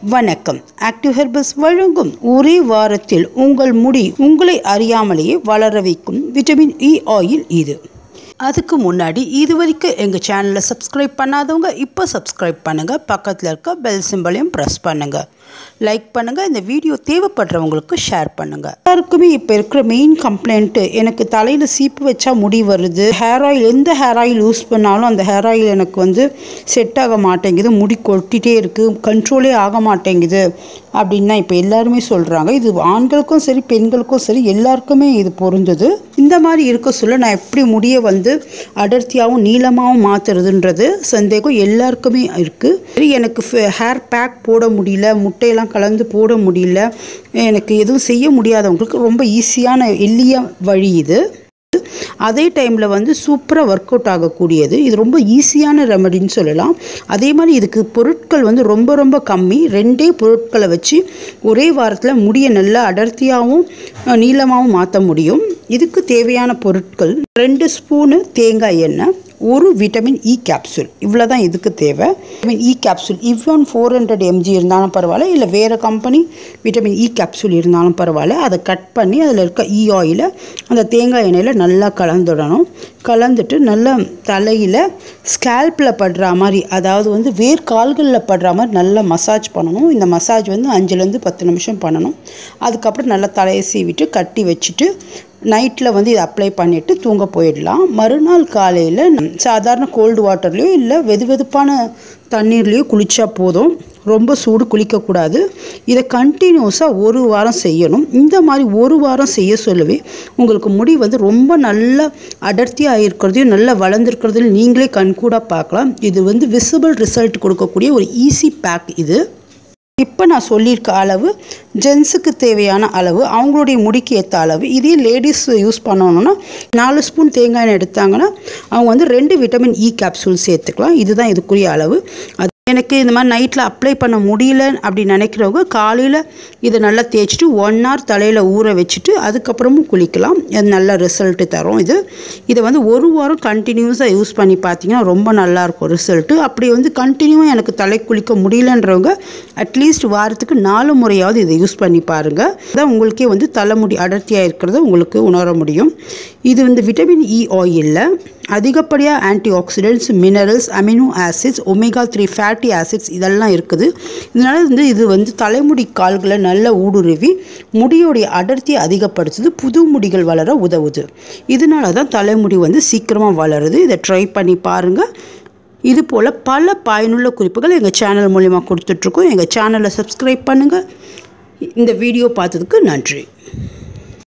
வணக்கம் active herpes வழங்கும் ஒரே வாரத்தில் உங்கள் முடி உங்களை அறியாமலேயே வளர வைக்கும் விட்டமின் இ ஆயில் இது அதுக்கு முன்னாடி இது வரைக்கும் எங்கள் சேனலை சப்ஸ்கிரைப் பண்ணாதவங்க இப்போ சப்ஸ்கிரைப் பண்ணுங்கள் பக்கத்தில் இருக்க பெல் சிம்பலையும் ப்ரெஸ் பண்ணுங்கள் லைக் பண்ணுங்கள் இந்த வீடியோ தேவைப்படுறவங்களுக்கு ஷேர் பண்ணுங்கள் எல்லாருக்குமே இப்போ இருக்கிற மெயின் கம்ப்ளைண்ட்டு எனக்கு தலையில் சீப்பு வச்சா முடி வருது ஹேர் ஆயில் எந்த ஹேர் ஆயில் யூஸ் பண்ணாலும் அந்த ஹேர் ஆயில் எனக்கு வந்து செட் ஆக மாட்டேங்குது முடி கொட்டிகிட்டே இருக்குது கண்ட்ரோலே ஆக மாட்டேங்குது அப்படின்னு தான் இப்போ எல்லாருமே சொல்கிறாங்க இது ஆண்களுக்கும் சரி பெண்களுக்கும் சரி எல்லாருக்குமே இது பொருந்தது இந்த மாதிரி இருக்க சொல்ல நான் எப்படி முடியை வந்து அடர்த்தியாகவும் நீளமாகவும் மாற்றுறதுன்றது சந்தேகம் எல்லாருக்குமே இருக்குது சரி எனக்கு ஹேர் பேக் போட முடியல முட்டையெல்லாம் கலந்து போட முடியல எனக்கு எதுவும் செய்ய முடியாதவங்களுக்கு ரொம்ப ஈஸியான எளிய வழி இது அதே டைமில் வந்து சூப்பராக ஒர்க் அவுட் ஆகக்கூடியது இது ரொம்ப ஈஸியான ரெமடின்னு சொல்லலாம் அதே மாதிரி இதுக்கு பொருட்கள் வந்து ரொம்ப ரொம்ப கம்மி ரெண்டே பொருட்களை வச்சு ஒரே வாரத்தில் முடியை நல்லா அடர்த்தியாகவும் அஹ், நீளமாகவும் மாற்ற முடியும் இதுக்கு தேவையான பொருட்கள் ரெண்டு ஸ்பூனு தேங்காய் எண்ணெய் ஒரு விட்டமின் இ கேப்சூல் இவ்வளோ தான் இதுக்கு தேவை விட்டமின் இ கேப்சூல் இவ்வளோ ஃபோர் ஹண்ட்ரட் எம்ஜி இருந்தாலும் பரவாயில்ல இல்லை வேறு கம்பெனி விட்டமின் இ கேப்சூல் இருந்தாலும் பரவாயில்ல அதை கட் பண்ணி அதில் இருக்க இ ஆயிலை அந்த தேங்காய் எண்ணெயில் நல்லா கலந்துடணும் கலந்துட்டு நல்லா தலையில் ஸ்கேல்பில் படுற மாதிரி அதாவது வந்து வேர் கால்களில் படுற மாதிரி நல்லா மசாஜ் பண்ணணும் இந்த மசாஜ் வந்து அஞ்சுலேருந்து பத்து நிமிஷம் பண்ணணும் அதுக்கப்புறம் நல்லா தலையை சீவிட்டு கட்டி வச்சுட்டு நைட்டில் வந்து இதை அப்ளை பண்ணிவிட்டு தூங்க போயிடலாம் மறுநாள் காலையில் சாதாரண கோல்டு வாட்டர்லேயோ இல்லை வெது வெதுப்பான தண்ணீர்லேயோ குளித்தா போதும் ரொம்ப சூடு குளிக்கக்கூடாது இதை கண்டினியூஸாக ஒரு வாரம் செய்யணும் இந்த மாதிரி ஒரு வாரம் செய்ய சொல்லவே உங்களுக்கு முடி வந்து ரொம்ப நல்லா அடர்த்தியாக இருக்கிறதையும் நல்லா வளர்ந்துருக்கிறதையும் நீங்களே கண்கூடாக பார்க்கலாம் இது வந்து விசிபிள் ரிசல்ட் கொடுக்கக்கூடிய ஒரு ஈஸி பேக் இது இப்போ நான் சொல்லியிருக்க அளவு ஜென்ஸுக்கு தேவையான அளவு அவங்களுடைய முடிக்கு ஏற்ற அளவு இதே லேடிஸ் யூஸ் பண்ணணும்னா நாலு ஸ்பூன் தேங்காய் எண்ணெய் எடுத்தாங்கன்னா அவங்க வந்து ரெண்டு விட்டமின் இ கேப்சூல் சேர்த்துக்கலாம் இதுதான் இதுக்குரிய அளவு அது எனக்கு இந்த மாதிரி நைட்டில் அப்ளை பண்ண முடியல அப்படி நினைக்கிறவங்க காலையில் இதை நல்லா தேய்ச்சிட்டு ஒன் ஹவர் தலையில் ஊற வச்சுட்டு அதுக்கப்புறமும் குளிக்கலாம் அது நல்ல ரிசல்ட்டு தரும் இது இதை வந்து ஒரு வாரம் கண்டினியூஸாக யூஸ் பண்ணி பார்த்தீங்கன்னா ரொம்ப நல்லாயிருக்கும் ரிசல்ட்டு அப்படி வந்து கண்டினியூவாக எனக்கு தலை குளிக்க முடியலன்றவங்க அட்லீஸ்ட் வாரத்துக்கு நாலு முறையாவது இதை யூஸ் பண்ணி பாருங்கள் அதான் உங்களுக்கே வந்து தலைமுடி அடர்த்தியாக இருக்கிறத உங்களுக்கு உணர முடியும் இது வந்து விட்டமின் இ ஆயிலில் அதிகப்படியாக antioxidants minerals amino acids omega three fatty acids இதெல்லாம் இருக்குது இதனால் வந்து இது வந்து தலைமுடி கால்களை நல்லா ஊடுருவி முடியோடைய அடர்த்தியை அதிகப்படுத்துது புது முடிகள் வளர உதவுது இதனால தான் தலைமுடி வந்து சீக்கிரமாக வளருது இதை ட்ரை பண்ணி பாருங்கள் இது போல் பல பயனுள்ள குறிப்புகள் எங்கள் சேனல் மூலிமா கொடுத்துட்ருக்கோம் எங்கள் சேனலை சப்ஸ்கிரைப் பண்ணுங்கள் இந்த வீடியோ பார்த்ததுக்கு நன்றி